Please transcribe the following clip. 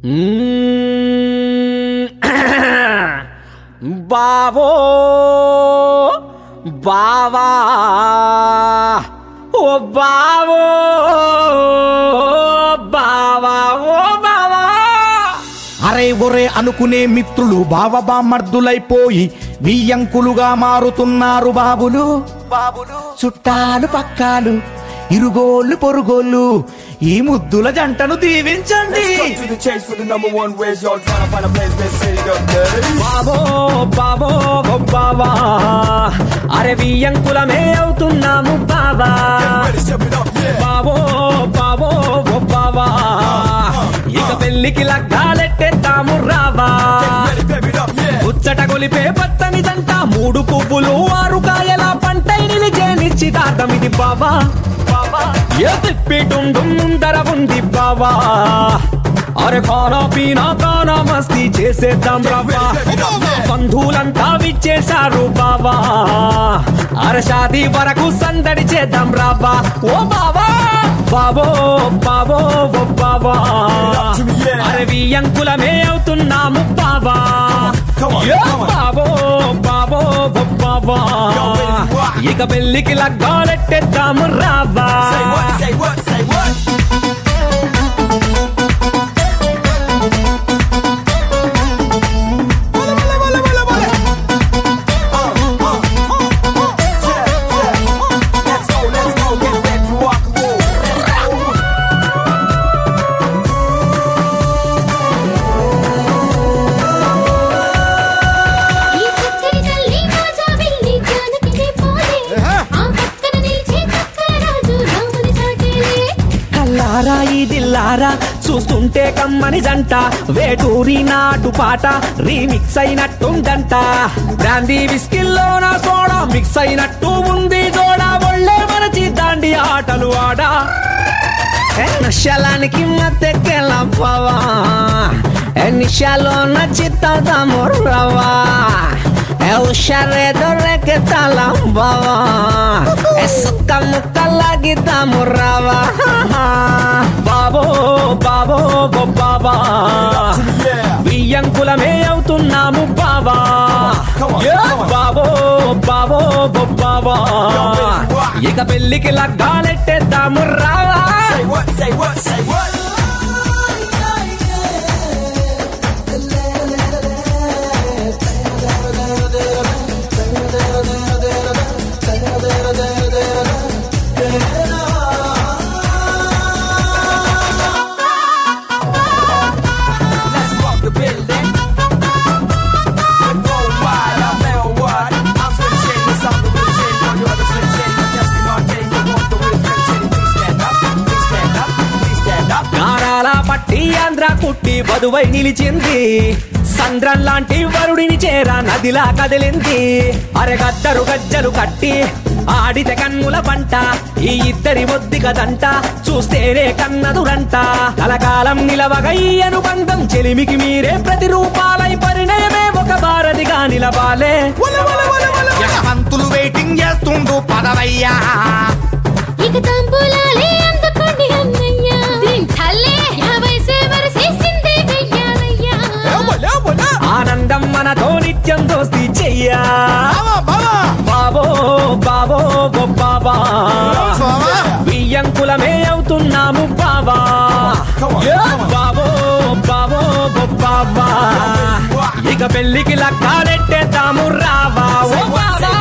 బావో బావా ఓ బావో బావా ఓ బావా అరే ఒరే అనుకునే మిత్రులు బావబామర్దులైపోయి బియ్యంకులుగా మారుతున్నారు బాబులు బాబులు చుట్టాలు పక్కాలు ఇరుగోళ్ళు పొరుగోళ్ళు ఈ ముద్దుల జంటను దీవించండి Let's cut to the chase for the number one race. Y'all trying to find a place, let's set it up, guys. బావో బావో ఓ బావా అరే బియ్యంకులమే అవుతున్నాము బావా Ready, step it up, yeah. బావో బావో ఓ బావా ఇక పెళ్లికి లగ్గాలెట్టేద్దాము రావా Ready, step it up, yeah. ముచ్చట గొలిపే పచ్చని దంట మూడు పువ్వులు ఆరు కాయల పంటై నిలిచే నిశ్చితార్థం ఇది బావా ఏ తిప్పిటుండు ముందర ఉంది బావా అరే ఖానా పీనా కానా మస్తీ చేసేద్దాం బావా బంధువులంతా విచ్చేశారు బావా అరే షాదీ వరకు సందడి చేద్దాం రావా ఓ బావా బావో బావో ఓ బావా అరే వియంకులమే అవుతున్నాము బావా Come on, యో come on. బావో బావో ఓ బావా ఇక పెళ్లికి లగ్గాలెట్టేద్దాము రావా Say what, say what, say what? Let's go, let's go, get ready to rock and roll. Let's go. ఈ చక్కని తల్లి రాజా వెళ్ళి జానకిని పోలే ఆ పక్కన నిలిచే చక్కరాజు రాముని సాటేలే కల్లారా ఇదిల్లారా చూస్తుంటే కమ్మని జంట వేటూరి నాటు పాట రీమిక్స్ అయినట్టుందంట బ్రాందీ విస్కిల్లో నా సోడా మిక్స్ అయినట్టు ఉంది జోడా ఒళ్ళే మనచి దాండి ఆటలు ఆడా ఏ నశలానికి మత్తెక్కెళ్ళవా ఏ నిషాలో నచ్చితాము రవా ఏ హుషారేదో రేకెత్తాలంబవా ఏ సుక్క ముక్కలాగిద్దాము రవా బాబో బాబో బో బాబా Yeah. బియ్యంకులమే అవుతున్నాము బాబా Come on, Yeah, come on. బాబో బాబో బో బాబా ఇక పెళ్లికి లగ్గాలెట్టేద్దాము రావా Say what, say what, say what? Let's rock the building. We're going wild, I'm very wild. I'm Slim Shady, I'm the real Shady. All you other Slim Shady, I'm testing our days. I want the real Slim Shady. Please stand up, please stand up, please stand up. నారాల పట్టి ఆంధ్ర కుట్టి బదువై నిలిచింది సంద్రం లాంటి వరుడిని చేరా నదిలా కదిలింది అరెగద్దరు గజ్జలు కట్టి ఆడితే కన్నుల పంట ఈ ఇద్దరి ఒద్ది కదంట చూస్తేనే కన్నదురంట కలకాలం నిలవగ ఈ అనుబంధం చెలిమికి మీరే ప్రతిరూపాలై పరిణయమే ఒక భారతిగా నిలవాలే పంతులు వెయిటింగ్ చేస్తుండు పదవయ్యా ఇక తాంబూలాలే అందుకోండి అన్నయ్య దీని తల్లే యాభై సేవలు చేసిందే వెయ్యాలయ్యా ఆనందం మనతో నిత్యం దోస్తి చెయ్యా బాబో బాబో ఓ బాబా బియ్యంకులమే అవుతున్నాము బాబా Come on, యో come on. బాబో బాబో ఓ బాబా ఇక పెళ్లికి లక్కాలెట్టేద్దాము రావా ఓ బాబా